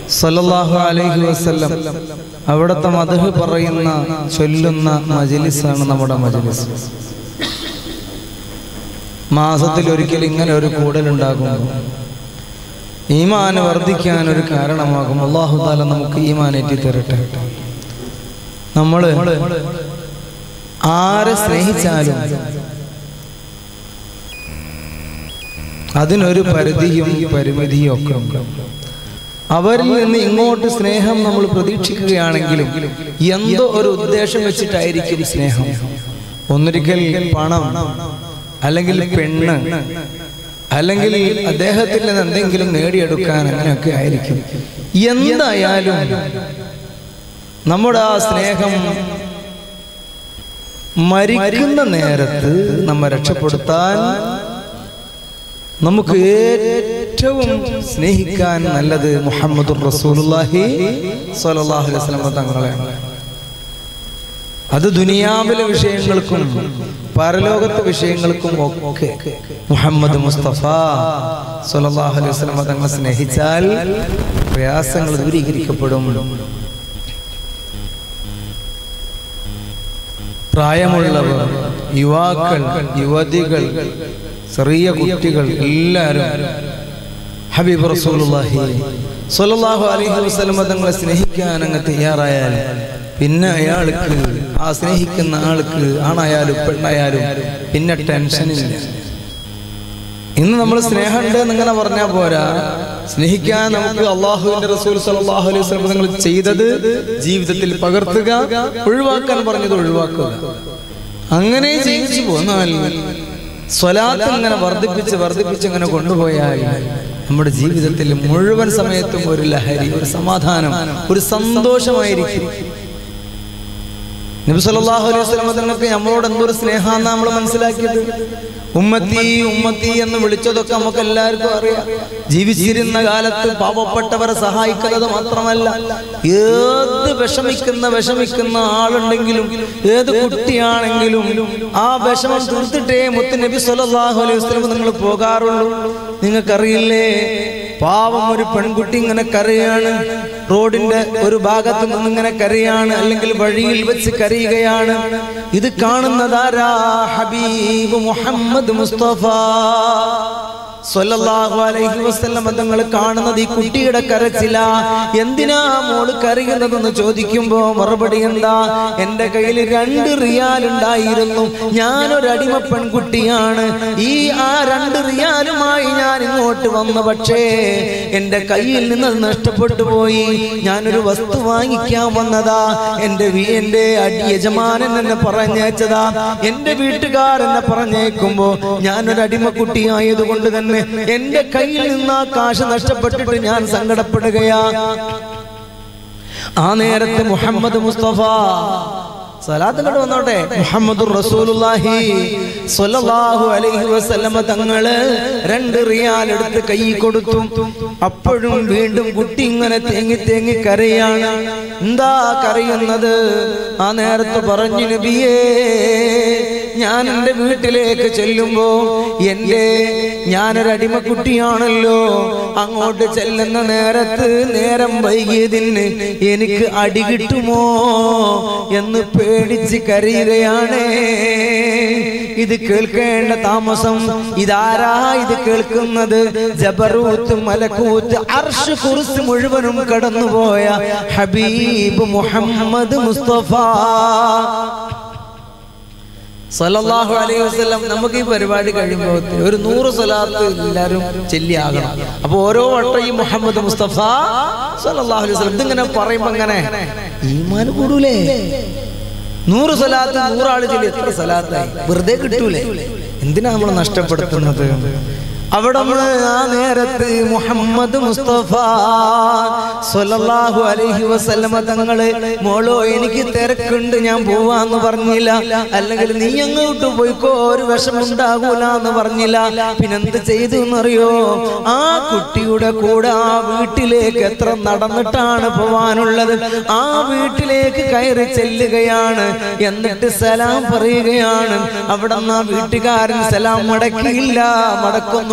സല്ലല്ലാഹു അലൈഹി വസല്ലം അവിടുത്തെ മധു പറയുന്ന ചൊല്ലുന്ന മജലിസാണ് നമ്മുടെ മജലിസ് മാസത്തിൽ ഒരിക്കൽ ഇങ്ങനെ ഒരു കൂടലുണ്ടാകും ഈമാന് വർദ്ധിക്കാൻ ഒരു കാരണമാകും അള്ളാഹു താല നമുക്ക് ഈമാനേറ്റി തരട്ടെ നമ്മള് ആരെ സ്നേഹിച്ചാലും അതിനൊരു പരിധിയും പരിമിതിയും ഒക്കെ ഉണ്ട് അവരിൽ നിന്ന് ഇങ്ങോട്ട് സ്നേഹം നമ്മൾ പ്രതീക്ഷിക്കുകയാണെങ്കിലും എന്തോ ഒരു ഉദ്ദേശം വെച്ചിട്ടായിരിക്കും സ്നേഹം ഒന്നൊരിക്കൽ പണം അല്ലെങ്കിൽ പെണ്ണ് അല്ലെങ്കിൽ അദ്ദേഹത്തിൽ നിന്ന് എന്തെങ്കിലും നേടിയെടുക്കാൻ അങ്ങനെയൊക്കെ ആയിരിക്കും എന്തായാലും നമ്മുടെ ആ സ്നേഹം മരിക്കുന്ന നേരത്ത് നമ്മെ രക്ഷപ്പെടുത്താൻ നമുക്ക് ഏറ്റവും സ്നേഹിക്കാൻ നല്ലത് മുഹമ്മദ് റസൂലുള്ളാഹി സ്വല്ലല്ലാഹു അലൈഹി വസല്ലം തങ്ങളെയാണ് അത് ദുനിയാവിലെ വിഷയങ്ങൾക്കും പരലോകത്തെ വിഷയങ്ങൾക്കും ഒക്കെ മുഹമ്മദ് മുസ്തഫ സ്വല്ലല്ലാഹു അലൈഹി വസല്ലം തങ്ങളെ സ്നേഹിച്ചാൽ പ്രയാസങ്ങൾ ദൂരീകരിക്കപ്പെടും പ്രായമുള്ളവർ യുവാക്കൾ യുവതികൾ ചെറിയ കുട്ടികൾ എല്ലാവരും ഹബീബ് റസൂലുള്ളാഹി സ്വല്ലല്ലാഹു അലൈഹി വസല്ലം തങ്ങളെ സ്നേഹിക്കാൻ അങ്ങ് തയ്യാറായാൽ പിന്നെ അയാൾക്ക് ആ സ്നേഹിക്കുന്ന ആൾക്ക് ആണായാലും പെണ്ണായാലും പിന്നെ ടെൻഷനില്ല ഇന്ന് നമ്മൾ സ്നേഹമുണ്ട് എന്നിങ്ങനെ പറഞ്ഞാൽ പോരാ സ്നേഹിക്കാൻ നമുക്ക് അള്ളാഹുവിന്റെ റസൂൽ സല്ലല്ലാഹു അലൈഹി വസല്ലം തങ്ങൾ ചെയ്തത് ജീവിതത്തിൽ പകർത്തുക ഒഴിവാക്കാൻ പറഞ്ഞത് ഒഴിവാക്കുക അങ്ങനെ ജീവിച്ചു പോന്നാൽ സ്വലാത്ത് ഇങ്ങനെ വർദ്ധിപ്പിച്ച് വർദ്ധിപ്പിച്ച് ഇങ്ങനെ കൊണ്ടുപോയാൽ നമ്മുടെ ജീവിതത്തിൽ മുഴുവൻ സമയത്തും ഒരു ലഹരി ഒരു സമാധാനം ഒരു സന്തോഷമായിരിക്കും നബി സല്ലല്ലാഹു അലൈഹി വസല്ലം തങ്ങൾക്ക് നമ്മളോട് എന്തൊരു സ്നേഹാന്ന് നമ്മൾ മനസ്സിലാക്കിയത് ഉമ്മത്തി ഉമ്മത്തി എന്ന് വിളിച്ചതൊക്കെ നമുക്ക് എല്ലാവർക്കും അറിയാം ജീവിച്ചിരുന്ന കാലത്ത് പാവപ്പെട്ടവരെ സഹായിക്കുന്നത് മാത്രമല്ല ഏത് വിഷമിക്കുന്ന വിഷമിക്കുന്ന ആളുണ്ടെങ്കിലും ഏത് കുട്ടിയാണെങ്കിലും ആ വിഷമം തീർത്തിട്ടേ മുത്ത് നബി സല്ലല്ലാഹു അലൈഹി വസല്ലം നിങ്ങൾ പോകാറുള്ളൂ നിങ്ങൾക്കറിയില്ലേ പാവം ഒരു പെൺകുട്ടി ഇങ്ങനെ കരയാണ് റോഡിന്റെ ഒരു ഭാഗത്ത് നിന്ന് ഇങ്ങനെ കരയാണ് അല്ലെങ്കിൽ വഴിയിൽ വെച്ച് കരയുകയാണ് ഇത് കാണുന്നതാരാ ഹബീബ് മുഹമ്മദ് മുസ്തഫ സ്വല്ലല്ലാഹു അലൈഹി വസല്ലം തങ്ങൾ കാണുന്നത് ഈ കുട്ടിയുടെ കരച്ചില എന്തിനാ മോള് കരയുന്നതെന്ന് ചോദിക്കുമ്പോ മറുപടി എന്താ എന്റെ കയ്യിൽ രണ്ട് റിയാൽ ഉണ്ടായിരുന്നു ഞാനൊരു അടിമ പെൺകുട്ടിയാണ് ഈ ആ രണ്ട് റിയാലുമായി ഞാൻ ഇങ്ങോട്ട് വന്നു പക്ഷേ എന്റെ കയ്യിൽ നിന്ന് അത് നഷ്ടപ്പെട്ടു പോയി ഞാനൊരു വസ്തു വാങ്ങിക്കാൻ വന്നതാ എന്റെ വീ- എന്റെ അടി യജമാനൻ എന്നെ പറഞ്ഞയച്ചതാ എന്റെ വീട്ടുകാർ എന്നെ പറഞ്ഞേക്കുമ്പോ ഞാനൊരു അടിമക്കുട്ടിയായത് കൊണ്ട് തന്നെ എന്റെ കയ്യിൽ നിന്ന് ആ കാശ് നഷ്ടപ്പെട്ടിട്ട് ഞാൻ സങ്കടപ്പെടുകയാ ആ നേരത്തെ മുഹമ്മദ് മുസ്തഫ സലാത്ത് ഇങ്ങോട്ട് വന്നോട്ടെ മുഹമ്മദ് റസൂലുള്ളാഹി സ്വല്ലല്ലാഹു അലൈഹി വസല്ലമ തങ്ങള് രണ്ട് റിയാൽ എടുത്ത് കൈ കൊടുത്തു അപ്പോഴും വീണ്ടും കുട്ടി ഇങ്ങനെ തേങ്ങി തേങ്ങി കരയാണ് എന്താ കരയുന്നത് ആ നേരത്ത് പറഞ്ഞു നബിയേ ഞാൻ എൻ്റെ വീട്ടിലേക്ക് ചെല്ലുമ്പോ എൻ്റെ ഞാനൊരു അടിമക്കുട്ടിയാണല്ലോ അങ്ങോട്ട് ചെല്ലുന്ന നേരത്ത് നേരം വൈകിയതിന് എനിക്ക് അടി കിട്ടുമോ എന്ന് പേടിച്ച് കരയുകയാണ് ഇത് കേൾക്കേണ്ട താമസം ഇതാരാ ഇത് കേൾക്കുന്നത് ജബറൂത്ത് മലക്കൂത്ത് അർഷ് കുറിച്ച് മുഴുവനും കടന്നുപോയ ഹബീബ് മുഹമ്മദ് മുസ്തഫ സല്ലല്ലാഹു അലൈഹി വസല്ലം നമുക്ക് ഈ പരിപാടി കഴിയുമ്പോൾ ഒരു നൂറ് സ്വലാത്ത് എല്ലാവരും ചെല്ലിയാകണം അപ്പൊ ഓരോ വട്ടം ഈ മുഹമ്മദ് മുസ്തഫ സല്ലല്ലാഹു അലൈഹി വസല്ലം ഇതിങ്ങനെ പറയുമ്പോ അങ്ങനെ ഈമാൻ കൂടൂലേ നൂറ് സ്വലാത്ത് നൂറാള് ചൊല്ലി എത്ര സ്വലാത്തായി വെറുതെ കിട്ടൂലേ എന്തിനാ നമ്മൾ നഷ്ടപ്പെടുത്തുന്നത് അവിടെ ആ നേരത്ത് മുഹമ്മദ് മുസ്തഫ സ്വല്ലല്ലാഹു അലൈഹി വസല്ലമ തങ്ങള് മോളോ എനിക്ക് തിരക്കുണ്ട് ഞാൻ പോവാന്ന് പറഞ്ഞില്ല അല്ലെങ്കിൽ നീ അങ്ങോട്ട് പോയിക്കോ ഒരു വിഷമുണ്ടാകൂല എന്ന് പറഞ്ഞില്ല പിന്നെന്ത് ചെയ്തു എന്നറിയോ ആ കുട്ടിയുടെ കൂടെ ആ വീട്ടിലേക്ക് എത്ര നടന്നിട്ടാണ് പോവാനുള്ളത് ആ വീട്ടിലേക്ക് കയറി ചെല്ലുകയാണ് എന്നിട്ട് സലാം പറയുകയാണ് അവിടെ നിന്ന് ആ വീട്ടുകാരൻ സലാം മടക്കിയില്ല മടക്കൊന്നും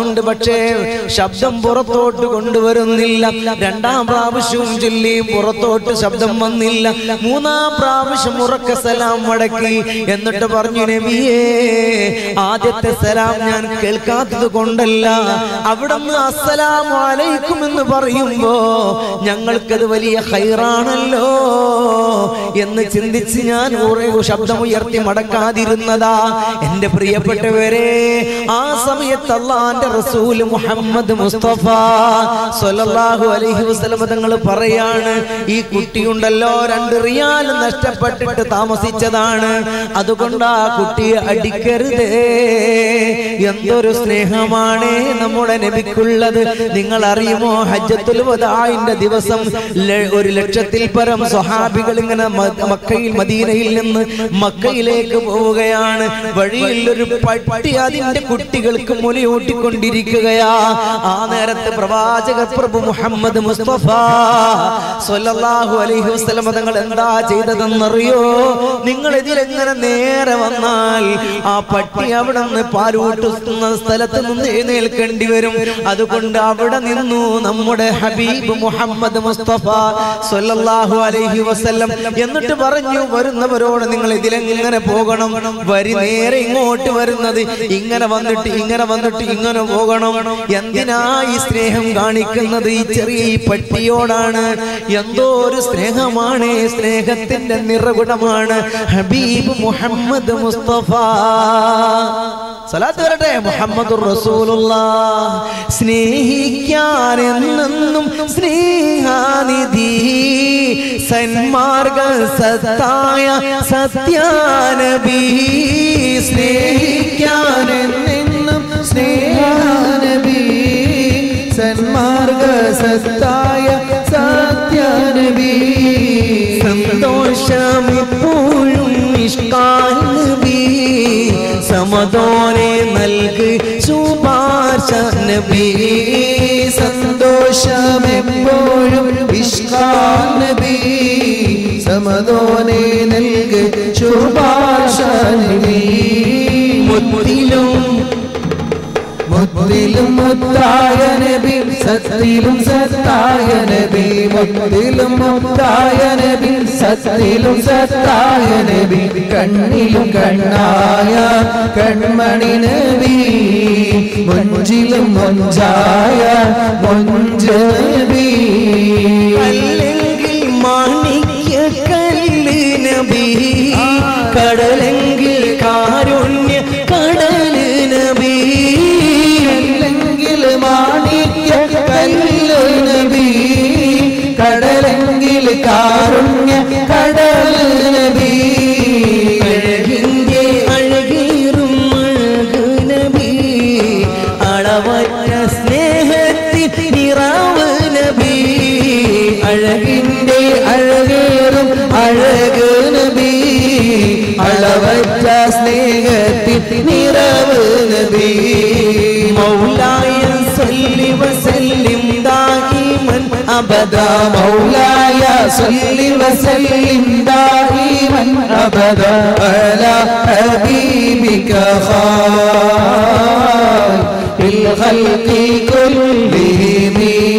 പറയുന്നുണ്ട് പക്ഷേ ശബ്ദം പുറത്തോട്ട് കൊണ്ടുവരുന്നില്ല രണ്ടാം പ്രാവശ്യവും ചൊല്ലിയും പുറത്തോട്ട് ശബ്ദം വന്നില്ല മൂന്നാം പ്രാവശ്യം ഉറക്ക സലാം മടക്കി എന്നിട്ട് പറഞ്ഞു നബിയേ ആദ്യത്തെ സലാം ഞാൻ കേൾക്കാത്തത് കൊണ്ടല്ല അവിടുന്ന് അസ്സലാമു അലൈക്കും എന്ന് പറയുമ്പോ ഞങ്ങൾക്കത് വലിയ ഹൈറാണല്ലോ എന്ന് ചിന്തിച്ച് ഞാൻ കുറെ ശബ്ദം ഉയർത്തി മടക്കാതിരുന്നതാ എന്റെ പ്രിയപ്പെട്ടവരെ ആ സമയത്ത് അള്ളാന്റെ റസൂൽ മുഹമ്മദ് മുസ്തഫ സ്വല്ലല്ലാഹു അലൈഹി വസല്ലം തങ്ങൾ പറയാണ് ഈ കുട്ടിയുണ്ടല്ലോ രണ്ട് റിയാൽ നഷ്ടപ്പെട്ടിട്ട് താമസിച്ചതാണ് അതുകൊണ്ട് ആ കുട്ടിയെ അടിക്കരുതേ എന്തൊരു സ്നേഹമാണ് നമ്മുടെ നബിക്കുള്ളത് നിങ്ങൾ അറിയുമോ ഹജ്ജത്തുൽ വദാഇന്റെ ദിവസം ല- ഒരു ലക്ഷത്തിൽ പരം സ്വഹാബികൾ ഇങ്ങനെ മ- മക്കയിൽ മദീനയിൽ നിന്ന് മക്കയിലേക്ക് പോവുകയാണ് വഴിയിൽ ഒരു പട്ടി അതിന്റെ കുട്ടികൾക്ക് മുലയൂട്ടിക്കൊണ്ടിരിക്കുകയാ ആ നേരത്തെ പ്രവാചക പ്രഭു മുഹമ്മദ് മുസ്തഫ സ്വല്ലല്ലാഹു അലൈഹി വസല്ലം തങ്ങൾ എന്താ ചെയ്തതെന്നറിയോ നിങ്ങൾ ഇതിലെങ്ങനെ നേരെ വന്നാൽ ആ പട്ടി അവിടെ നിന്ന് പാലൂട്ടുന്ന സ്ഥലത്ത് നിന്ന് എഴുന്നേൽക്കേണ്ടി വരും അതുകൊണ്ട് അവിടെ നിന്നു നമ്മുടെ ഹബീബ് മുഹമ്മദ് മുസ്തഫ സ്വല്ലല്ലാഹു അലൈഹി വസല്ലം എന്നിട്ട് പറഞ്ഞു വരുന്നവരോട് നിങ്ങൾ ഇതിലെങ്ങനെ പോകണം വരി നേരെ ഇങ്ങോട്ട് വരുന്നത് ഇങ്ങനെ വന്നിട്ട് ഇങ്ങനെ വന്നിട്ട് ഇങ്ങനെ പോകണം എന്തിനാ ഈ സ്നേഹം കാണിക്കുന്നത് ഈ ചെറിയ ഈ പട്ടിയോടാണ് എന്തോ ഒരു സ്നേഹമാണ് സ്നേഹത്തിന്റെ നിറകുടമാണ് ഹബീബ് മുഹമ്മദ് മുസ്തഫ സലാത്ത് വരട്ടെ മുഹമ്മദ് റസൂലുള്ള സ്നേഹിക്കാൻ എന്നെന്നും സ്നേഹാനിധി സന്മാർഗ സത്തായ സത്യാനബി സ്നേഹിക്കാൻ എന്നെന്നും സ്നേഹാനബി സന്മാർഗ സത്തായ സത്യാനബി സന്തോഷമിപ്പോഴും നിഷ്കാനബി സമതോനെ നൽകി ശുപാർശ നബി സന്തോഷമെപ്പോഴും വിഷ്കാനബി സമതോനെ നൽക് ശുഭാഷനബി മുത്തിലും മുത്തിലും മുത്തായ നബി സത്തിലും സത്തായ നബി മുത്തിലും മുത്തായ നബി സത്തിലും സത്തായ നബി കണ്ണിലും കണ്ണായ കൺമണി നബി മുഞ്ചിലും മുഞ്ചായ മുഞ്ച് നബി അല്ലെങ്കിൽ മാണിക്യ കല്ല് നബി കടലെങ്കിൽ കാരുണ്യ കടല് നബി അല്ലെങ്കിൽ മാണിക്യ കല്ല് നബി കടലെങ്കിൽ കാരുണ്യ കടൽ നബി അഴകിന്റെ അഴകേറും അഴക് നബി അളവറ്റ സ്നേഹത്തിൽ നിറാവ് നബി അഴകിന്റെ അഴകേറും അഴക് നബി അളവറ്റ സ്നേഹത്തിൽ നിറവ് നബി മൗലായ സല്ലി വസല്ലിം ദായിമൻ അബദാ مولاي صل وسلم دائما ابدا على حبيبك خير الخلق كلهم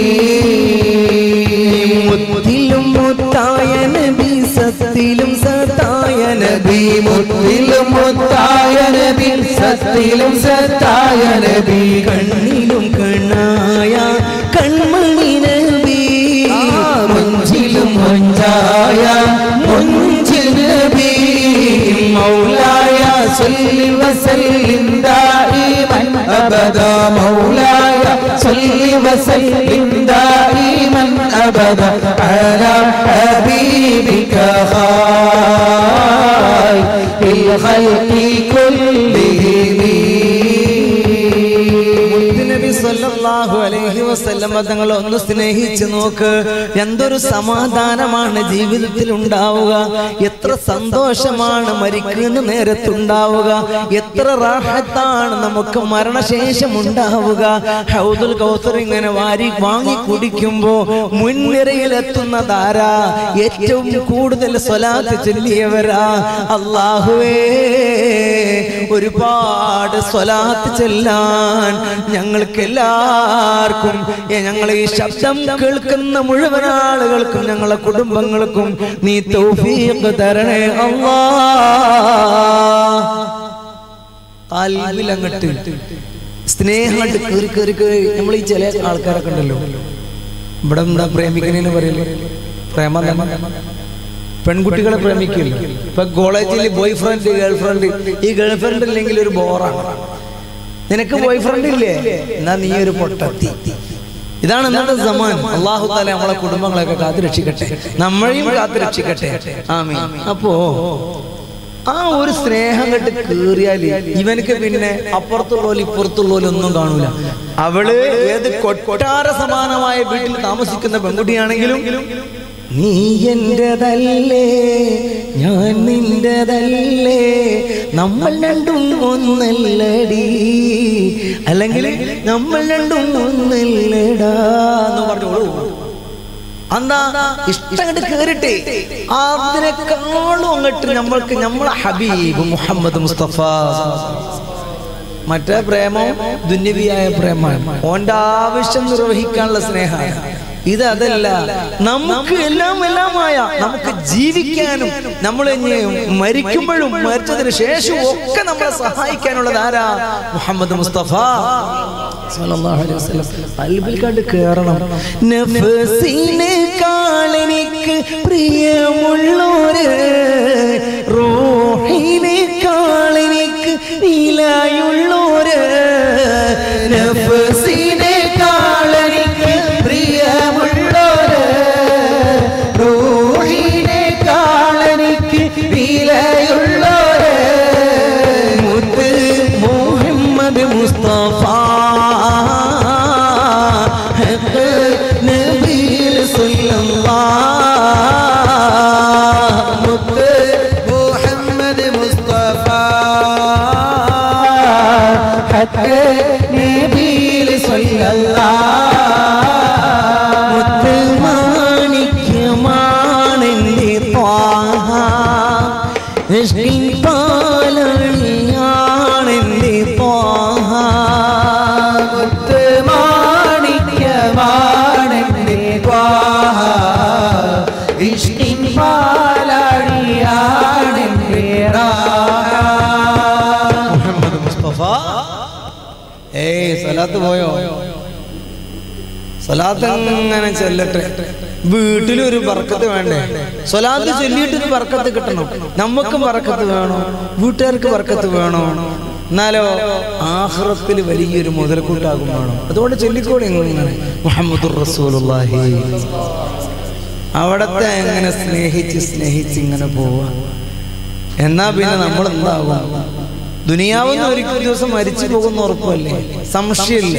മുത്തിലും മുത്തായ നബി സത്തിലും സത്തായ നബി നബി മുത്തിലും മുത്തായ നബി സത്തിലും സത്തായ നബി കണ്ണിലും കണ്ണായ കൺമണി നബി മുഞ്ചിലും മുഞ്ചായ മുഞ്ചിൽ നബി മൗലായ സല്ലി വസല്ലിം ദായിമൻ അബദാ മൗലായ സല്ലി വസല്ലിം ദായിമൻ അബദാ അലാ ഹബീബിക ഖൈർ ഖൽഖി കുല്ലിഹിം നബി സല്ലല്ലാഹു അലൈഹി വസല്ലം തങ്ങൾ ഒന്ന് സ്നേഹിച്ചു നോക്ക് എന്തൊരു സമാധാനമാണ് ജീവിതത്തിൽ ഉണ്ടാവുക എത്ര സന്തോഷമാണ് മരിക്കുന്ന നേരത്തുണ്ടാവുക എത്ര റാഹത്താണ് നമുക്ക് മരണശേഷം ഉണ്ടാവുക ഹൗദുൽ കൗസർ ഇങ്ങനെ വാരി വാങ്ങി കുടിക്കുമ്പോ മുൻനിരയിലെത്തുന്ന ധാരാ ഏറ്റവും കൂടുതൽ സ്വലാത്ത് ചൊല്ലിയവരാ അള്ളാഹുവേ ഒരുപാട് സ്വലാത്ത് ചെല്ലാൻ ഞങ്ങൾക്ക് എല്ലാവർക്കും ഏ, ഞങ്ങൾ ഈ ശബ്ദം കേൾക്കുന്ന മുഴുവൻ ആളുകൾക്കും ഞങ്ങളെ കുടുംബങ്ങൾക്കും നീ തൗഫീഖ് തരണേ അല്ലാ കാൽവിലങ്ങട്ട് സ്നേഹം അങ്ങട്ട് കയറി കയറി കയറി നമ്മൾ ഈ ചില ആൾക്കാരൊക്കെ ഉണ്ടല്ലോ ഇവിടെ എന്താ പ്രേമിക്കണേന്ന് പറയല് പ്രേമ തന്നെ പെൺകുട്ടികളെ പ്രേമിക്കില്ല ഇപ്പൊ കോളേജിൽ ബോയ് ഫ്രണ്ട് ഗേൾ ഫ്രണ്ട് ഈ ഗേൾ ഫ്രണ്ട് ഇല്ലെങ്കിൽ ഒരു ബോറാണ് നിനക്ക് ബോയ് ഫ്രണ്ട് ഇല്ലേ എന്നാ നീ ഒരു പൊട്ടത്തി ഇതാണ് ഇന്നത്തെ സമാൻ അള്ളാഹു താല നമ്മളെ കുടുംബങ്ങളെയൊക്കെ കാത്തു രക്ഷിക്കട്ടെ നമ്മളെയും കാത്തു രക്ഷിക്കട്ടെ ആമീൻ അപ്പോ ആ ഒരു സ്നേഹം കെട്ട് കേറിയാല് ഇവനക്ക് പിന്നെ അപ്പുറത്തുള്ളോലും ഇപ്പുറത്തുള്ളോലും ഒന്നും കാണൂല അവള് ഏത് കൊട്ടാര സമാനമായ വീട്ടിൽ താമസിക്കുന്ന പെൺകുട്ടിയാണെങ്കിലും നീ എന്റേതല്ലേ ഞാൻ നിന്റേതല്ലേ നമ്മൾ രണ്ടും ഒന്നല്ലടി അല്ലെങ്കിൽ നമ്മൾ രണ്ടും ഒന്നല്ലടാ എന്ന് പറഞ്ഞോളൂ എന്താ ഇഷ്ടം അങ്ങോട്ട് കേറിട്ടെ അതിനേക്കാളും അങ്ങോട്ട് നമ്മൾക്ക് നമ്മളെ ഹബീബ് മുഹമ്മദ് മുസ്തഫ മറ്റേ പ്രേമം ദുന്യവിയായ പ്രേമമാണ് ഓന്റെ ആവശ്യം നിർവഹിക്കാനുള്ള സ്നേഹമാണ് ഇത് അതല്ല നമുക്ക് എല്ലാം എല്ലാമായ നമുക്ക് ജീവിക്കാനും നമ്മൾ ഇനി മരിക്കുമ്പോഴും മരിച്ചതിന് ശേഷവും ഒക്കെ നമ്മളെ സഹായിക്കാനുള്ളത് ആരാ മുഹമ്മദ് മുസ്തഫ സ്വല്ലല്ലാഹു അലൈഹി വസല്ലം അൽബിൽ കണ്ട് കേറണം നഫ്സിനെക്കാളെനിക്ക് പ്രിയമുള്ളോര് റൂഹിനെക്കാളെനിക്ക് നീലായുള്ളോര് നഫ്സിനെക്കാളെനിക്ക് പ്രിയമുള്ളോര് റൂഹിനെക്കാളെനിക്ക് നീലായുള്ളോര് മുത്ത് മുഹമ്മദ് മുസ്തഫ ഹക്ക് നബിയിൽ സല്ലല്ലാഹ് മുത്ത് മുഹമ്മദ് മുസ്തഫ ഹക്ക് നബിയിൽ സല്ലല്ലാഹ് മുത്ത് മാണിക്യമാണെന്റെ ത്വാഹ ഇഷ്കിൻ പാലണിയാണെന്റെ ത്വാഹ മുത്ത് മാണിക്യമാണെന്റെ ത്വാഹ ഇഷ്കിൻ പാലണിയാണെന്റെ മുഹമ്മദ് മുസ്തഫ ഏയ് സലാത്ത് പോയോ സ്വലാത്ത് അങ്ങനെ ചെല്ലട്ടെ വീട്ടിലൊരു ബർക്കത്ത് വേണ്ടേ സ്വലാത്ത് ചൊല്ലിയിട്ട് ഒരു ബർക്കത്ത് കിട്ടണം നമുക്കും ബർക്കത്ത് വേണോ വീട്ടുകാർക്ക് ബർക്കത്ത് വേണോ എന്നാലോ ആഹ്റത്തിൽ വലിയൊരു മുതൽക്കൂട്ടാകും വേണം അതുകൊണ്ട് ചൊല്ലിക്കോളി ഇങ്ങനെ മുഹമ്മദ് റസൂലുള്ളാഹി അവിടത്തെ എങ്ങനെ സ്നേഹിച്ച് സ്നേഹിച്ച് ഇങ്ങനെ പോവാ എന്നാ പിന്നെ നമ്മൾ എന്താകും ദുനിയാവെന്ന് ഒരിക്കൽ ദിവസം മരിച്ചു പോകുന്ന ഉറപ്പല്ലേ സംശയമില്ല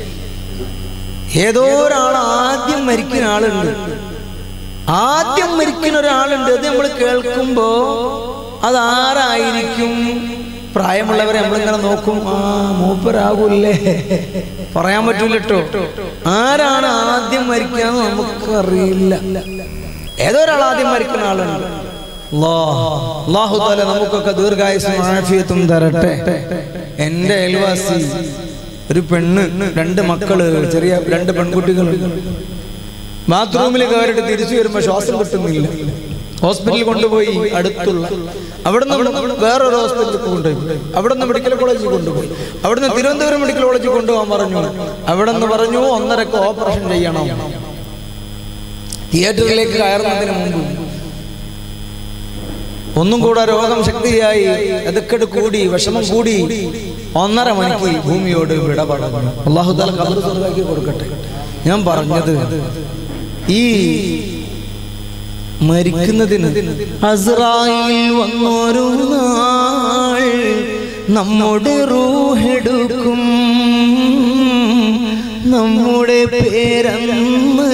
ഏതോ ഒരാൾ ആദ്യം മരിക്കുന്ന ആളുണ്ട് ആദ്യം മരിക്കുന്ന ഒരാളുണ്ട് അത് നമ്മൾ കേൾക്കുമ്പോ അതാരായിരിക്കും പ്രായമുള്ളവരെ നമ്മളിങ്ങനെ നോക്കും ആ മൂപ്പരാകൂല്ലേ പറയാൻ പറ്റൂലട്ടോ ആരാണ് ആദ്യം മരിക്കുക എന്ന് നമുക്ക് അറിയില്ല ഏതോ ഒരാൾ ആദ്യം മരിക്കുന്ന ആളുണ്ട് അല്ലാഹു താല നമുക്കൊക്കെ ദീർഘായുസും ആഫിയത്തും തരട്ടെ എന്റെ അയൽവാസി ഒരു പെണ്ണ് രണ്ട് മക്കള് ചെറിയ രണ്ട് പെൺകുട്ടികൾ ബാത്റൂമിൽ കയറിയിട്ട് തിരിച്ചു വരുമ്പോ ശ്വാസം കിട്ടുന്നില്ല ഹോസ്പിറ്റലിൽ കൊണ്ടുപോയി അടുത്തുള്ള അവിടുന്ന് വേറൊരു ഹോസ്പിറ്റലിൽ കൊണ്ടുപോയി അവിടുന്ന് മെഡിക്കൽ കോളേജിൽ കൊണ്ടുപോയി അവിടുന്ന് തിരുവനന്തപുരം മെഡിക്കൽ കോളേജിൽ കൊണ്ടുപോകാൻ പറഞ്ഞു അവിടുന്ന് പറഞ്ഞു ഒന്നരക്ക് ഓപ്പറേഷൻ ചെയ്യണം തിയേറ്ററിലേക്ക് കയറുന്നതിന് മുമ്പ് ഒന്നും കൂടെ രോഗം ശക്തിയായി എതക്കെട് കൂടി വിഷമം കൂടി ഒന്നര മണിക്ക് ഭൂമിയോട് വിട പറഞ്ഞു അള്ളാഹു താല കബർ സ്വർഗാക്കി കൊടുക്കട്ടെ ഞാൻ പറഞ്ഞത് ഈ മരിക്കുന്നതിന് അസ്രായിൽ വന്നൊരു നാൾ നമ്മുടെ റൂഹെടുക്കും നമ്മുടെ പേരന്ന്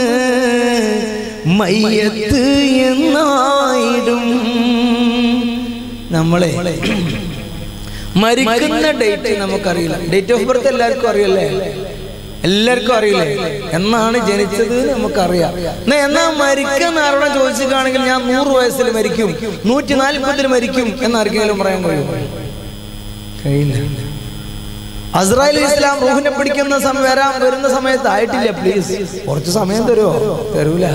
മയ്യത്ത് എന്നായിടും നമ്മളെ മരിക്കുന്ന ഡേറ്റ് നമുക്കറിയില്ല ഡേറ്റ് ഓഫ് ബർത്ത് എല്ലാവർക്കും അറിയല്ലേ എല്ലാവർക്കും അറിയില്ലേ എന്നാണ് ജനിച്ചത് എന്ന് നമുക്കറിയാം എന്നാ എന്നാ മരിക്കുന്ന ആരോടെ ചോദിച്ചിട്ടാണെങ്കിൽ ഞാൻ നൂറ് വയസ്സിൽ മരിക്കും നൂറ്റി നാൽപ്പതിൽ മരിക്കും എന്നാർക്കെങ്കിലും പറയാൻ കഴിയും കഴിയില്ല അസ്രായേൽ ഇസ്ലാം റൂഹിനെ പിടിക്കുന്ന സമയം വരാൻ വരുന്ന സമയത്ത് ആയിട്ടില്ല പ്ലീസ് കുറച്ച് സമയം തരുമോ തരൂല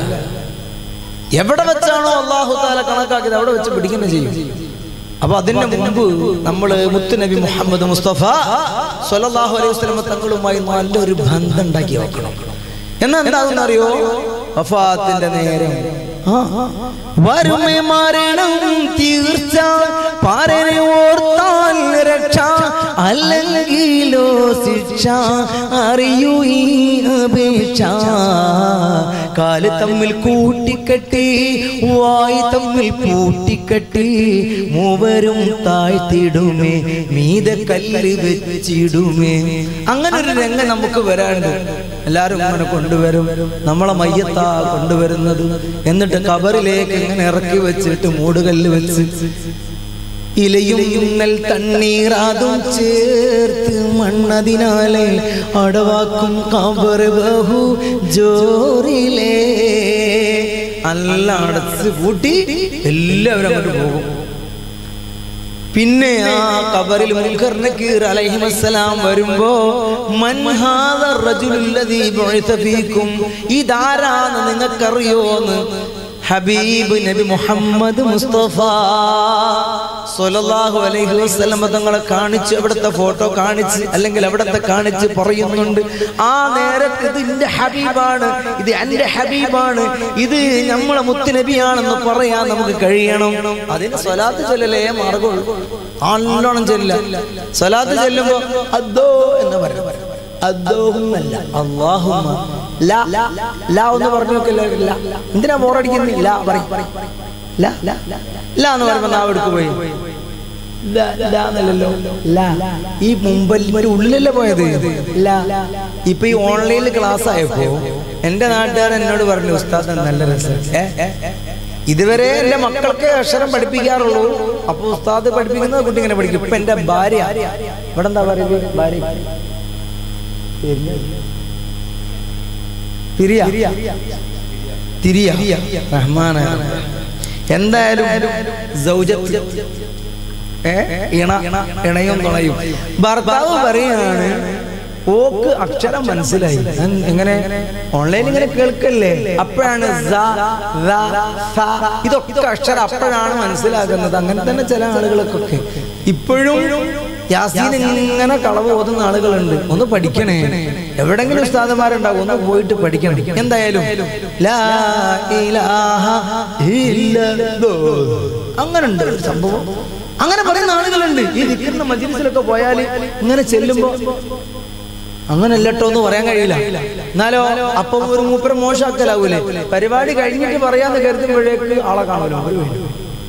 എവിടെ വെച്ചാണോ അള്ളാഹു താല കണക്കാക്കിയത് അവിടെ വെച്ച് പിടിക്കുന്ന ചെയ്യും അപ്പൊ അതിന്റെ മുമ്പ് നമ്മൾ മുത്തുനബി മുഹമ്മദ് മുസ്തഫ സ്വല്ലല്ലാഹു അലൈഹി വസല്ലം തങ്ങളുമായി നല്ലൊരു ബന്ധം ഉണ്ടാക്കി വെക്കണം എന്നാ എന്താകുന്ന അറിയോ വഫാത്തിന്റെ നേരം വരുമേ മരണം തീർച്ച പാരനെ ഓർത്താൽ രക്ഷ അല്ലെങ്കിലോ ശിക്ഷ അറിയൂ ഈ അപേക്ഷ കാല് തമ്മിൽ കൂട്ടിക്കെട്ടി വായി തമ്മിൽ പൂട്ടിക്കെട്ടി മൂവരും താഴ്ത്തിടുമേ മീത കല്ല് വെച്ചിടുമേ അങ്ങനെ ഒരു രംഗം നമുക്ക് വരാനുണ്ട് എല്ലാരും അങ്ങനെ കൊണ്ടുവരും നമ്മളെ മയ്യത്താ കൊണ്ടുവരുന്നത് എന്നിട്ട് കബറിലേക്ക് ഇങ്ങനെ ഇറക്കി വെച്ചിട്ട് മൂടുകല്ല് വെച്ച് ഇലയും ഇന്നൽ തണ്ണീറാതും ചേർത്ത് മണ്ണതിനാലെ അടവാക്കും കബർ ബഹു ജോറിലേ നല്ല അടച്ച് കൂട്ടി എല്ലാവരും അങ്ങോട്ട് പോകും പിന്നെ ആ കബറിൽ മുൻകർ നക്കീർ അലൈഹിമസ്സലാം വരുമ്പോ മൻഹാദ റജുലുല്ലദീ ബുഇസ ഫീക്കും ഇതാരാന്ന് നിങ്ങൾക്കറിയോന്ന് ഹബീബ് നബി മുഹമ്മദ് മുസ്തഫ സ്വല്ലല്ലാഹു അലൈഹി വസല്ലം തങ്ങളെ കാണിച്ച് അവിടുത്തെ ഫോട്ടോ കാണിച്ച് അല്ലെങ്കിൽ അവിടുത്തെ കാണിച്ച് പറയുന്നുണ്ട് ആ നേരത്ത് ഇത് എന്റെ ഹബീബാണ് ഇത് എന്റെ ഹബീബാണ് ഇത് നമ്മളെ മുത്തുനബിയാണെന്ന് പറയാൻ നമുക്ക് കഴിയണം അതിന് സ്വലാത്ത് ചൊല്ലലേ മാർഗമുള്ളൂ നല്ലോണം ചെല്ല സ്വലാത്ത് ചെല്ലുമ്പോ അദ്ദോ എന്ന് പറയും അദ്ദോഹുന്നല്ല അള്ളാഹുമ്മ ലാ ലാ ഒന്ന് പറഞ്ഞു നോക്കല്ലേ ലാ എന്തിനാ ബോറടിക്കുന്നത് ലാ പറയും ലാ ലാ ലാ എന്ന് പറയുമ്പോ നാവ് എടുക്ക് പോയി ലാ, ലാ എന്നല്ലല്ലോ ലാ ഈ മുമ്പൽ മറ്റേ ഉള്ളിലല്ലേ പോയത് ലാ ഇപ്പൊ ഈ ഓൺലൈനിൽ ക്ലാസ് ആയപ്പോ എന്റെ നാട്ടുകാരൻ എന്നോട് പറഞ്ഞു ഉസ്താദ് നല്ല രസം ഏ, ഏ, ഏ. ഇതുവരെ എന്റെ മക്കൾക്ക് അക്ഷരം പഠിപ്പിക്കാറുള്ളൂ അപ്പൊ ഉസ്താദ് പഠിപ്പിക്കുന്നത് കുട്ടി ഇങ്ങനെ പഠിക്കും ഇപ്പൊ എന്റെ ഭാര്യ ഇവിടെ എന്താ പറയുക ഭാര്യ തിരിയ തിരിയ റഹ്മാന എന്തായാലും സൗജത്ത് ഏ? ഇണ ഇണയും തുണയും ഭർത്താവ് പറയാണ് ഓക്ക് അക്ഷരം മനസ്സിലായി ഞാൻ എങ്ങനെ ഓൺലൈൻ ഇങ്ങനെ കേൾക്കല്ലേ അപ്പോഴാണ് സ, ര, സ. ഇതൊക്കെ അക്ഷരം അപ്പോഴാണ് മനസ്സിലാകുന്നത് അങ്ങനെ തന്നെ ചില ആളുകൾക്കൊക്കെ ഇപ്പോഴും യാസീൻ ഇങ്ങനെ കളവ് ഓതുന്ന ആളുകളുണ്ട് ഒന്ന് പഠിക്കണേ എവിടെങ്കിലും ഉസ്താദന്മാരുണ്ടാവും ഒന്ന് പോയിട്ട് പഠിക്കണം എന്തായാലും ലാ ഇലാഹ ഇല്ലല്ലോ. അങ്ങനെ ഉണ്ട് ഒരു സംഭവം അങ്ങനെ പറയുന്ന ആളുകളുണ്ട് ഈ ദിക്കറിന്റെ മജിലിസിലൊക്കെ പോയാൽ ഇങ്ങനെ ചെല്ലുമ്പോ അങ്ങനെ അല്ലട്ടോ എന്ന് പറയാൻ കഴിയില്ല എന്നാലോ അപ്പം ഒരു മൂപ്പര മോശാക്കലാവൂലേ പരിപാടി കഴിഞ്ഞിട്ട് പറയാന്ന് കരുതുമ്പോഴേക്ക് ആളെ കാണുമല്ലോ ഒരു വേണ്ടി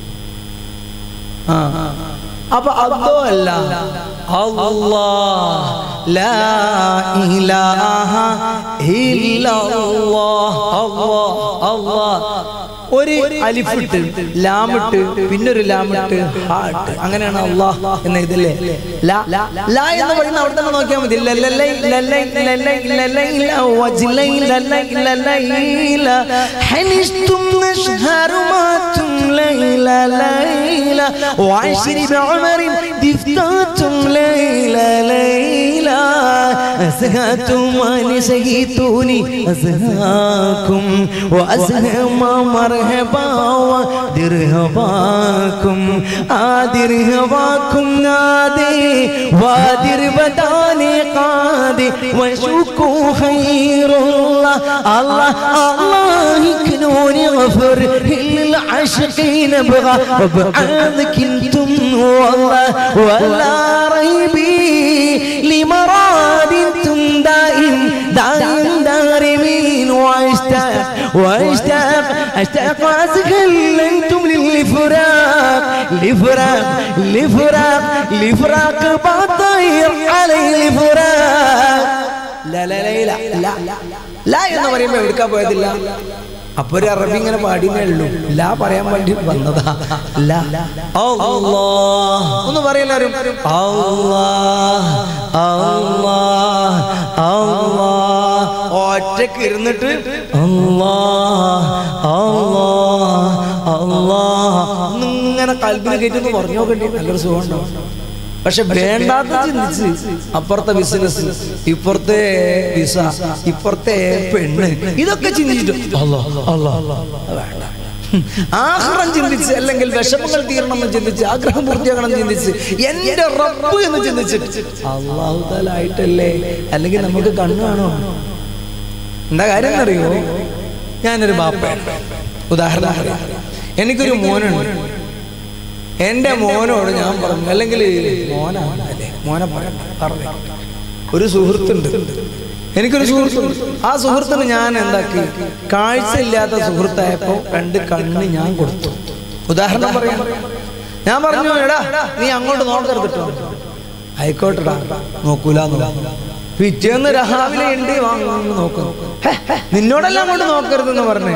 ആ അപ്പൊ അതോ അല്ല അല്ലാഹ് ലാ ഇലാഹ ഇല്ലല്ലാഹ് അല്ലാഹ് അല്ലാഹ് ഒരു അലിഫിട്ട് ലാമിട്ട് പിന്നൊരു ലാമിട്ട് ഹാട്ട് അങ്ങനെയാണ് അള്ളാഹ് എന്ന ഇതില്ലേ ലാ ലാ എന്ന് പറയുന്ന അവിടെ തന്നെ നോക്കിയാൽ മതി ലല്ലലൈ, ലല്ലൈ, ലല്ലൈ, ലല്ലൈ, ല, വജ്ലൈ, ലല്ലൈ, ലല്ലൈ, ല. حنشتم نشهر ما ليلى ليلى وعشر بعمر دفتاتم ليلى ليلى أزهاتم ونسيتوني أزهاكم وأزهم مرحبا ودرهباكم آدرهباكم نادي وادر بداني قادي وشكو خير الله الله الله يكنوني غفر للعاشقين ابغى وبعادك انتم والله ولا ريبي لمراد انتم دائم دائم دارمين واشتاق واشتاق اشتاق واسهل انتم للفراق لفراق لفراق لفراق بطير علي الفراق لا لا لا لا لا لا എന്ന് പറയുമ്പോ എടുക്കാൻ പോയതില്ല അപ്പൊ ഒരു അറബി ഇങ്ങനെ പാടിയേ ഉള്ളൂ ലാ പറയാൻ വേണ്ടി വന്നതാ ലാ അല്ലാഹ് ഒന്ന് പറയല്ലാരും അല്ലാഹ് അല്ലാഹ് അല്ലാഹ് ഒറ്റക്ക് ഇരുന്നിട്ട് അല്ലാഹ് അല്ലാഹ് അല്ലാഹ് ഇങ്ങനെ കൽബിന് കയറ്റുന്നു പറഞ്ഞു നോക്കണ്ടേ നല്ലൊരു സുഖം ഉണ്ടാവും പക്ഷെ വേണ്ടാത്ത ചിന്തിച്ച് അപ്പുറത്തെ ബിസിനസ് ഇപ്പുറത്തെ വിസ ഇപ്പുറത്തെ പെണ്ണ് ഇതൊക്കെ ചിന്തിച്ചിട്ട് അല്ലാ, അല്ലാ, അത് വേണ്ട ആഗ്രഹം ചിന്തിച്ച് അല്ലെങ്കിൽ വിഷമങ്ങൾ തീരണം എന്ന് ചിന്തിച്ച് ആഗ്രഹം പൂർത്തിയാക്കണം എന്ന് ചിന്തിച്ച് എന്റെ റബ്ബ് എന്ന് ചിന്തിച്ചിട്ട് അള്ളാഹു താലായിട്ടല്ലേ അല്ലെങ്കിൽ നമുക്ക് കണ്ണു കാണോ എന്താ കാര്യം എന്നറിയോ ഞാനൊരു ബാപ്പയാണ് ഉദാഹരണം പറയാം എനിക്കൊരു മോനുണ്ട് എന്റെ മോനോട് ഞാൻ പറഞ്ഞു അല്ലെങ്കിൽ മോനാണ് അല്ലേ മോനെ പറയാം പറഞ്ഞു ഒരു സുഹൃത്തുണ്ട് എനിക്കൊരു സുഹൃത്തുണ്ട് ആ സുഹൃത്തിന് ഞാൻ എന്താക്കി കാഴ്ചയില്ലാത്ത സുഹൃത്തായപ്പോ രണ്ട് കണ്ണ് ഞാൻ കൊടുത്തു ഉദാഹരണം പറയാം ഞാൻ പറഞ്ഞു എടാ നീ അങ്ങോട്ട് നോക്കരുത് കേട്ടോ ആയിക്കോട്ടെടാ നോക്കൂല പിറ്റേന്ന് രാവിലെ ഉണ്ട് വാങ്ങുന്നു നോക്കുന്നു ഹെ, ഹെ, നിന്നോടെല്ലാം അങ്ങോട്ട് നോക്കരുതെന്ന് പറഞ്ഞു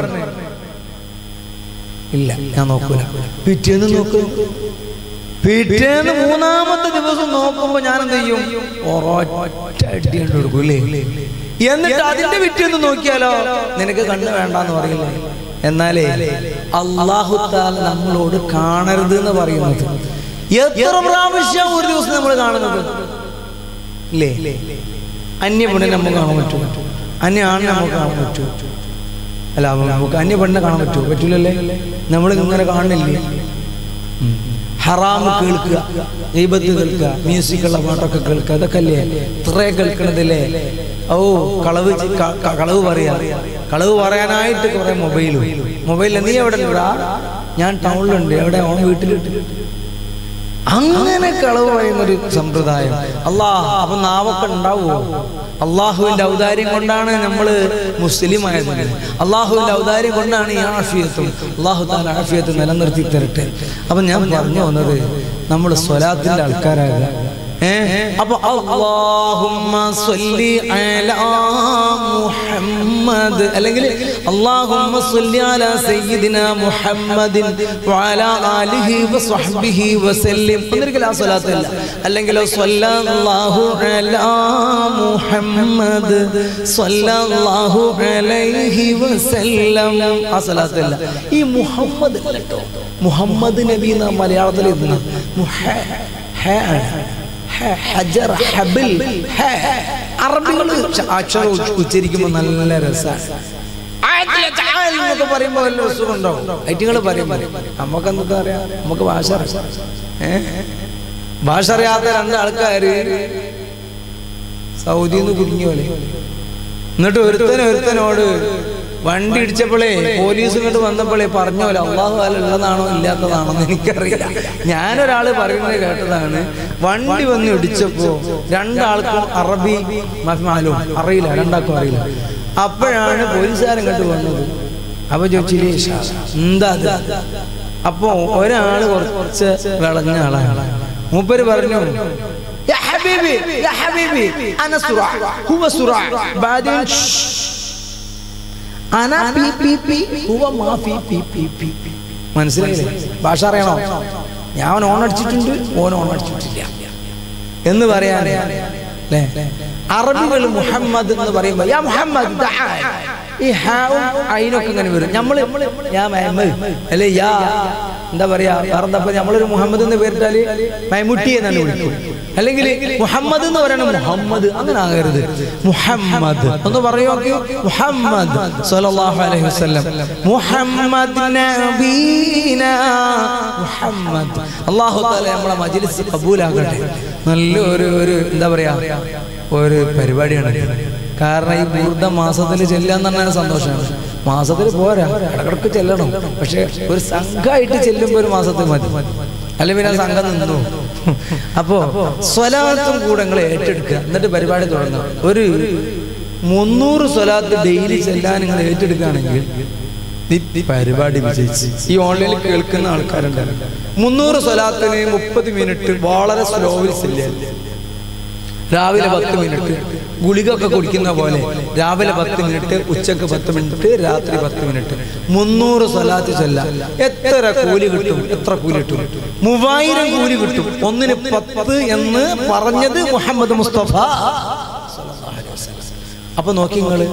ഇല്ല ഞാൻ നോക്കൂല പിറ്റേന്ന് നോക്കും പിറ്റേന്ന് മൂന്നാമത്തെ ദിവസം നോക്കുമ്പോ ഞാൻ എന്ത് ചെയ്യും ഒരൊറ്റ അടി കണ്ടു കൊടുക്കൂലേ എന്നിട്ട് അതിന്റെ പിറ്റേന്ന് നോക്കിയാലോ നിനക്ക് കണ്ണ് വേണ്ടാന്ന് പറയില്ലേ എന്നാലേ അള്ളാഹു താല നമ്മളോട് കാണരുത് എന്ന് പറയുന്നത് എത്ര പ്രാവശ്യം ഒരു ദിവസം നമ്മൾ കാണുന്നത് ഇല്ലേ അന്യ പെണ്ണിനെ നമുക്ക് കാണാൻ പറ്റുമോ അന്യ ആണിനെ നമുക്ക് കാണാൻ പറ്റുമോ അല്ല അവ- നമുക്ക് അന്യ പെണ്ണിനെ കാണാൻ പറ്റുമോ പറ്റൂലല്ലേ നമ്മൾ ഇങ്ങനെ കാണുന്നില്ലേ ഉം. ഹറാമ് കേൾക്കുക ദൈവത്ത് കേൾക്കുക മ്യൂസിക്കുള്ള പാട്ടൊക്കെ കേൾക്കുക അതൊക്കെ അല്ലേ ഇത്ര കേൾക്കണതില്ലേ ഓ കളവ് ചി- ക- ക- കളവ് പറയാ കളവ് പറയാനായിട്ട് കുറെ മൊബൈലും മൊബൈലിൽ നീ എവിടെ ഉണ്ടെടാ? ഞാൻ ടൗണിലുണ്ട് എവിടെ ഓൺ വീട്ടിലുണ്ട് അങ്ങനെ കളവ് പറയുന്നൊരു സമ്പ്രദായം അള്ളാഹ് അപ്പൊ നാവൊക്കെ ഉണ്ടാവുമോ അള്ളാഹുവിന്റെ ഔദാര്യം കൊണ്ടാണ് നമ്മൾ മുസ്ലിം ആയത് അള്ളാഹുവിന്റെ ഔദാര്യം കൊണ്ടാണ് ഈ ആഫിയത്തും അള്ളാഹു താൻ ആഫിയത്ത് നിലനിർത്തി തരട്ടെ അപ്പൊ ഞാൻ പറഞ്ഞു വന്നത് നമ്മൾ സ്വലാത്തിന്റെ ആൾക്കാരാകുക ഏ അപ്പൊ അല്ലാഹുമ്മ സ്വല്ലി അലാ മുഹമ്മദ് അല്ലെങ്കിൽ അല്ലാഹുമ്മ സ്വല്ലി അലാ സയ്യിദിന മുഹമ്മദിൻ വഅലാ ആലിഹി വസ്വഹ്ബിഹി വസല്ലം ഒന്നിരിക്കൽ ആ സ്വലാത്ത് അല്ല അല്ലെങ്കിൽ സ്വല്ലല്ലാഹു അലാ മുഹമ്മദ് സ്വല്ലല്ലാഹു അലൈഹി വസല്ലം ആ സ്വലാത്ത് അല്ല ഈ മുഹമ്മദ് അല്ല കേട്ടോ മുഹമ്മദ് നബി എന്ന മലയാളത്തിൽ എഴുതുന്ന മുഹ ഹ ആണ് ഹ, ഹജർ ഹബിൽ ഹ. അറബികൾ അക്ഷരം ഉച്ച- ഉച്ചരിക്കുമ്പോൾ നല്ല രസമാണ് എന്നൊക്കെ പറയുമ്പോ വല്ല രസമുണ്ടോ ഐറ്റുകൾ പറയുമ്പോ നമുക്ക് എന്തൊക്കെ അറിയാം നമുക്ക് ഭാഷ അറിയാം ഏ? ഭാഷ അറിയാത്ത രണ്ട് ആൾക്കാര് സൗദിന്ന് കുടുങ്ങിയ പോലെ എന്നിട്ട് ഒരുത്തൻ ഒരുത്തനോട് വണ്ടി ഇടിച്ചപ്പോഴേ പോലീസ് ഇങ്ങോട്ട് വന്നപ്പോഴേ പറഞ്ഞ പോലെ അള്ളാഹു അല്ല ഉള്ളതാണോ ഇല്ലാത്തതാണോ എന്ന് എനിക്കറിയില്ല ഞാനൊരാള് പറയുന്നത് കേട്ടതാണ് വണ്ടി വന്ന് ഇടിച്ചപ്പോ രണ്ടാൾക്കും അറബി മാലും അറിയില്ല രണ്ടാൾക്കും അറിയില്ല അപ്പോഴാണ് പോലീസുകാരൻ ഇങ്ങോട്ട് വന്നത് അപ്പൊ ചോദിച്ചില്ലേ "ഷാ, എന്താ അത് അപ്പോ ഒരാള് കുറച്ച് വിളഞ്ഞ ആളാണ് മൂപ്പര് പറഞ്ഞു يا حبيبي يا حبيبي انا سرع هو سرع بعدين انا بي بي بي هو ما في بي بي بي മനസ്സിലായില്ലേ ഭാഷ അറിയണോ ഞാൻ ഓൺ അടിച്ചിട്ടുണ്ട് ഓൻ ഓൺ അടിച്ചിട്ടില്ല എന്ന് പറയാൻ അല്ലേ അറബികൾ മുഹമ്മദ് എന്ന് പറയുമ്പോ യാ മുഹമ്മദ് ദഅ. ഈ ഹാവും അയിനൊക്കെ ഇങ്ങനെ വരും നമ്മള് യാ മുഹമ്മദ് അല്ലെ യാ എന്താ പറയാ വേറെന്തപ്പോ നമ്മളൊരു മുഹമ്മദ് എന്ന് പേരിട്ടാല് മൈമുട്ടി എന്നാണ് വിളിക്കും അല്ലെങ്കിൽ മുഹമ്മദ് എന്ന് പറയണം മുഹമ്മദ് അങ്ങനെ ആകരുത് മുഹമ്മദ് ഒന്ന് പറയോ മുഹമ്മദ് സല്ലല്ലാഹു അലൈഹി വസല്ലം മുഹമ്മദ് നബീന മുഹമ്മദ് അല്ലാഹു തആല നമ്മളെ മജ്ലിസ് കബൂലാക്കട്ടെ നല്ല ഒരു ഒരു എന്താ പറയാ ഒരു പരിപാടിയാണ് കാരണം ഈ പൂർണ്ണ മാസത്തിൽ ചെല്ലാന്ന് പറഞ്ഞാൽ സന്തോഷമാണ് മാസത്തിൽ പോരാ ഇടക്കിടക്ക് ചെല്ലണം പക്ഷെ ഒരു സംഘമായിട്ട് ചെല്ലുമ്പോ ഒരു മാസത്തിൽ മതി അല്ലെ പിന്നെ ആ സംഘം നിന്നു അപ്പോ സ്വലാത്തും കൂടെ നിങ്ങൾ ഏറ്റെടുക്കുക എന്നിട്ട് പരിപാടി തുടങ്ങുക ഒരു മുന്നൂറ് സ്വലാത്ത് ഡെയിലി ചെല്ലാൻ നിങ്ങൾ ഏറ്റെടുക്കുകയാണെങ്കിൽ ഈ പരിപാടി വിജയിച്ച് ഈ ഓൺലൈനിൽ കേൾക്കുന്ന ആൾക്കാരുണ്ട് മുന്നൂറ് സ്വലാത്തിന് മുപ്പത് മിനിറ്റ് വളരെ സ്ലോവിൽ ചെല്ലുക രാവിലെ പത്ത് മിനിറ്റ് ഗുളിക ഒക്കെ കുടിക്കുന്ന പോലെ രാവിലെ പത്ത് മിനിറ്റ് ഉച്ചക്ക് പത്ത് മിനിറ്റ് രാത്രി പത്ത് മിനിറ്റ് മുന്നൂറ് സ്വലാത്ത് ചൊല്ല എത്ര കൂലി കിട്ടും എത്ര കൂലി കിട്ടും മൂവായിരം കൂലി കിട്ടും ഒന്നിന് പത്ത് എന്ന് പറഞ്ഞത് മുഹമ്മദ് മുസ്തഫ അപ്പൊ നോക്കി നിങ്ങള്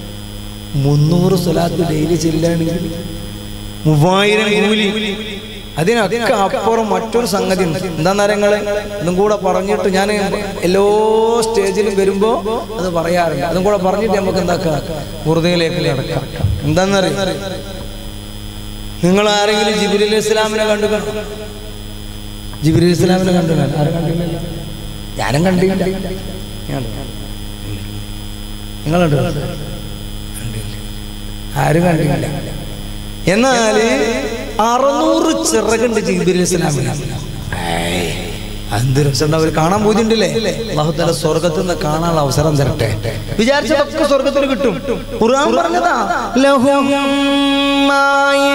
മുന്നൂറ് സ്വലാത്ത് ഡെയിലി ചെല്ലുകയാണെങ്കിൽ മൂവായിരം കൂലി അതിനൊക്കെ അപ്പുറം മറ്റൊരു സംഗതി ഉണ്ട് എന്താ നിങ്ങള് ഇതും കൂടെ പറഞ്ഞിട്ട് ഞാൻ എല്ലാ സ്റ്റേജിലും വരുമ്പോ അത് പറയാറുണ്ട് അതും കൂടെ പറഞ്ഞിട്ട് നമുക്ക് എന്താക്കാം വെറുതെയിലേക്ക് കിടക്കാം എന്താന്നറിയാം നിങ്ങൾ ആരെങ്കിലും ജിബിലി ഇസ്ലാമിനെ കണ്ടു കാണും ജിബിലി ഇസ്ലാമിനെ കണ്ടു കാണും ആരും കണ്ടില്ല ഞാനും കണ്ടില്ല ഞാൻ നിങ്ങൾ കണ്ടു കണ്ടില്ല ആരും കണ്ടില്ല എന്നാല് അറുന്നൂറ് ചിറകുണ്ട് ജിബിലി ഇസ്ലാമിന് ഏയ്, എന്ത് രസം അവർ കാണാൻ പോയിട്ടുണ്ടല്ലേ അള്ളാഹുത്തല സ്വർഗത്തിൽ നിന്ന് കാണാനുള്ള അവസരം തരട്ടെ വിചാരിച്ചതൊക്കെ സ്വർഗത്തിൽ കിട്ടും ഖുർആൻ പറഞ്ഞതാ ലഹും മാ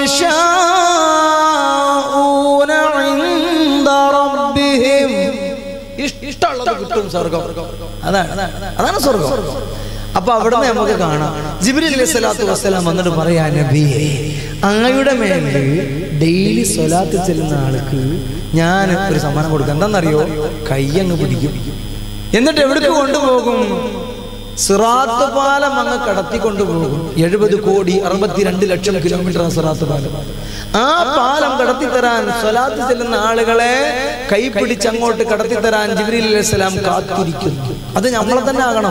യശാഊന ഇൻദ റബ്ബിഹിം ഇഷ്ടമുള്ളത് കിട്ടും സ്വർഗം അതാണ് അതാണ് സ്വർഗം അപ്പൊ അവിടുന്ന് നമുക്ക് കാണാം ജിബ്രീൽ അലൈഹി സ്വലാത്തു വസ്സലാം വന്നിട്ട് പറയാ നബിയെ അങ്ങയുടെ മേല് ഡെയിലി സ്വലാത്ത് ചെല്ലുന്ന ആൾക്ക് ഞാൻ ഒരു സമ്മാനം കൊടുക്കാം എന്താണെന്നറിയോ കയ്യങ്ങ് പിടിക്കും എന്നിട്ട് എവിടേക്ക് കൊണ്ടുപോകും സിറാത്ത് പാലം അങ്ങ് കടത്തി കൊണ്ടുപോകും എഴുപത് കോടി അറുപത്തിരണ്ട് ലക്ഷം കിലോമീറ്റർ സിറാത്ത് പാലം ആ പാലം കടത്തി തരാൻ സ്വലാത്ത് ചെല്ലുന്ന ആളുകളെ കൈ പിടിച്ച് അങ്ങോട്ട് കടത്തി തരാൻ ജിബ്രീൽ അലൈഹി സ്വലാം കാത്തിരിക്കുന്നു അത് നമ്മളെ തന്നെ ആകണം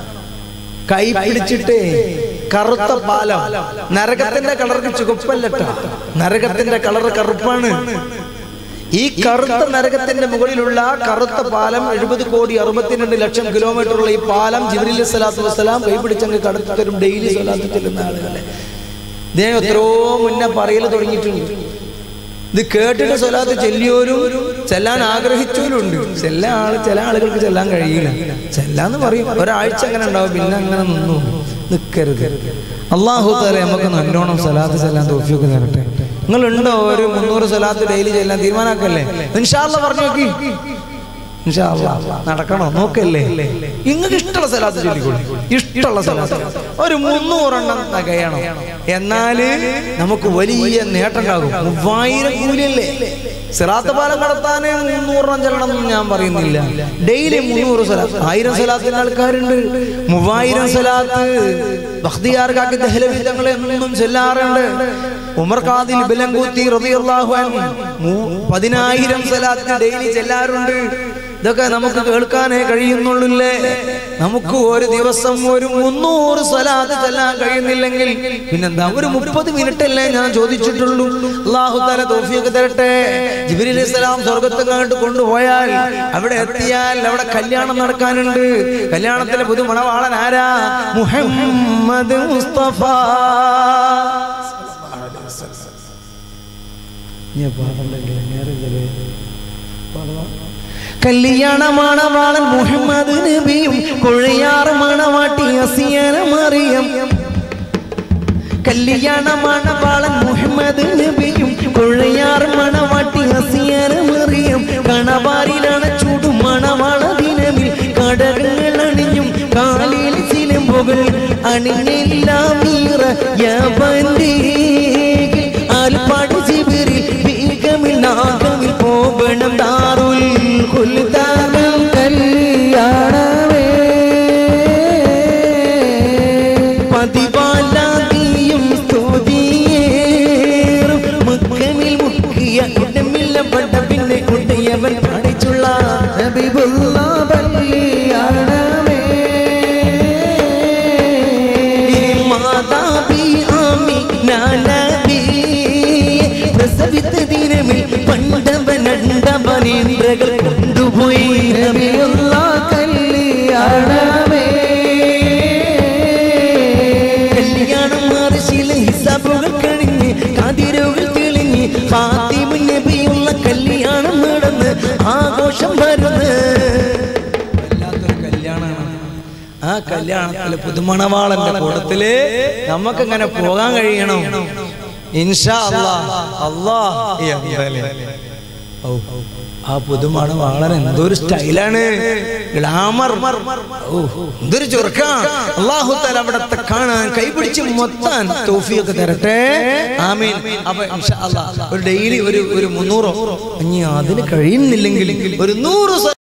കൈ പിടിച്ചിട്ട് കറുത്ത പാലം നരകത്തിന്റെ കളർക്ക് ചുവപ്പല്ലട്ട നരകത്തിന്റെ കളർ കറുപ്പാണ് ഈ കറുത്ത നരകത്തിന്റെ മുകളിലുള്ള കറുത്ത പാലം എഴുപത് കോടി അറുപത്തിരണ്ട് ലക്ഷം കിലോമീറ്റർ ഉള്ള ഈ പാലം ജിബ്രീൽ സ്വലാത്തു വസ്സലാം കൈപിടിച്ചങ്ങ് കടത്തി തരും ഡെയിലി സ്വലാത്ത് ചെല്ലുന്ന ആളുകളെ ഇദ്ദേഹം എത്രയോ മുന്നേ പറയൽ തുടങ്ങിയിട്ടുണ്ട് ഇത് കേട്ടിട്ട് സ്വലാത്ത് ചെല്ലിയോരും ചെല്ലാൻ ആഗ്രഹിച്ചോരും ഉണ്ട് ചില ആള് ചില ആളുകൾക്ക് ചെല്ലാൻ കഴിയില്ല ചെല്ലാന്ന് പറയും ഒരാഴ്ച അങ്ങനെ ഉണ്ടാവും പിന്നെ അങ്ങനെ നിന്നു നിൽക്കരുത് അള്ളാഹു താല നമുക്ക് നല്ലോണം സ്വലാത്ത് ചെല്ലാൻ തോഫിയൊക്കെ തരട്ടെ നിങ്ങളുണ്ടോ ഒരു മുന്നൂറ് സ്വലാത്ത് ഡെയിലി ചെല്ലാൻ തീരുമാനാക്കല്ലേ ഇൻഷാല്ല പറഞ്ഞു നോക്കി ഇൻഷാ അല്ലാ. നടക്കണോ നോക്കല്ലേ നിങ്ങൾക്ക് ഇഷ്ടമുള്ള സ്ഥലത്ത് ചൊല്ലിക്കോളി ഇഷ്ടമുള്ള സ്ഥലത്ത് ഒരു മുന്നൂറെണ്ണം തികയണം എന്നാല് നമുക്ക് വലിയ നേട്ടമുണ്ടാകും മൂവായിരം കൂലിയല്ലേ സിറാത്ത് പാലം കടത്താന് മുന്നൂറെണ്ണം ചെല്ലണം എന്ന് ഞാൻ പറയുന്നില്ല ഡെയിലി മുന്നൂറ് സ്ഥലത്ത് ആയിരം സ്ഥലത്തിന്റെ ആൾക്കാരുണ്ട് മൂവായിരം സ്ഥലത്ത് ഭക്തിയാർക്കാക്കി ദഹലവി തങ്ങളെ എന്നും ചെല്ലാറുണ്ട് ഉമർ ഖാദിൽ ബിലങ്കൂത്തി റളിയല്ലാഹു അൻഹു മൂ- പതിനായിരം സ്ഥലത്ത് ഡെയിലി ചെല്ലാറുണ്ട് ഇതൊക്കെ നമുക്ക് കേൾക്കാനേ കഴിയുന്നുള്ളൂല്ലേ നമുക്ക് ഒരു ദിവസം ഒരു മുന്നൂറ് സ്വലാത്ത് ചെല്ലാൻ കഴിയുന്നില്ലെങ്കിൽ പിന്നെന്താ ഒരു മുപ്പത് മിനിറ്റ് അല്ലേ ഞാൻ ചോദിച്ചിട്ടുള്ളൂ അള്ളാഹു തല തോഫിയൊക്കെ തരട്ടെ ജിബിരി അലൈഹി സ്വലാം സ്വർഗത്ത് കണ്ട് കൊണ്ടുപോയാൽ അവിടെ എത്തിയാൽ അവിടെ കല്യാണം നടക്കാനുണ്ട് കല്യാണത്തിലെ പുതുമണവാളൻ ആരാ മുഹമ്മദ് മുസ്തഫ ഞാൻ പാടണ്ടല്ലേ നേരെ കല്യാണമാണ് വാളൻ മുഹമ്മദ് നബിയും കുഴയാറ് മണവാട്ടി അസിയന മറിയം കല്യാണമാണ് വാളൻ മുഹമ്മദ് നബിയും കുഴയാറ് മണവാട്ടി അസിയന മറിയം കണവാരിലാണ് ചൂടും മണവാള ദിനമിൽ കടകങ്ങൾ അണിഞ്ഞും കാലിൽ ചിലമ്പുകൾ അണിഞ്ഞെല്ലാം ആൽപ്പാട് ജിബിരിൽ ബീഗമിൽ നാഗമിൽ പോകണം ദാറുൽ ഖുൽദാനം കല്യാണമേ പതിവാലാതിയും സ്തുതിയേറും മുഖമിൽ മുക്കിയ ഇടമില്ലപ്പെട്ട പിന്നെ കുട്ടിയവൻ പഠിച്ചുള്ള ഹബീബുള്ള കല്യാണമേ മാതാപി ആമി നാനബി പ്രസവിത്ത ദിനമിൽ പണ്ടവനണ്ടവനേന്ദ്രകൾ കൊണ്ടുപോയി നബിയുള്ള കല്യാണമേ കല്യാണം മാറിശീല ഹിസാബുകൾ കഴിഞ്ഞ് കാതിരുകൾ തെളിഞ്ഞ് ഫാത്തിമ നബിയുള്ള കല്യാണം നടന്ന് ആഘോഷം വരുന്ന് വല്ലാത്തൊരു കല്യാണമാണ് ആ കല്യാണത്തില് പുതുമണവാളന്റെ കൂട്ടത്തില് നമുക്ക് ഇങ്ങനെ പോകാൻ കഴിയണം ഇൻഷാ അല്ലാ അല്ലാ എന്തായാലും ഔ, ആ പുതുമണ വാളൻ എന്തൊരു സ്റ്റൈലാണ് ഗ്ലാമർ ഓ എന്തൊരു ചുരുക്ക അള്ളാഹു താല അവിടത്തെ കാണാൻ കൈപിടിച്ച് മൊത്താൻ തോഫിയൊക്കെ തരട്ടെ ആമീൻ അപ്പൊ ഇൻഷാ അല്ലാ ഒരു ഡെയിലി ഒരു ഒരു മുന്നൂറോ ഇനി അതിന് കഴിയുന്നില്ലെങ്കിൽ ഒരു നൂറ് സ്വ-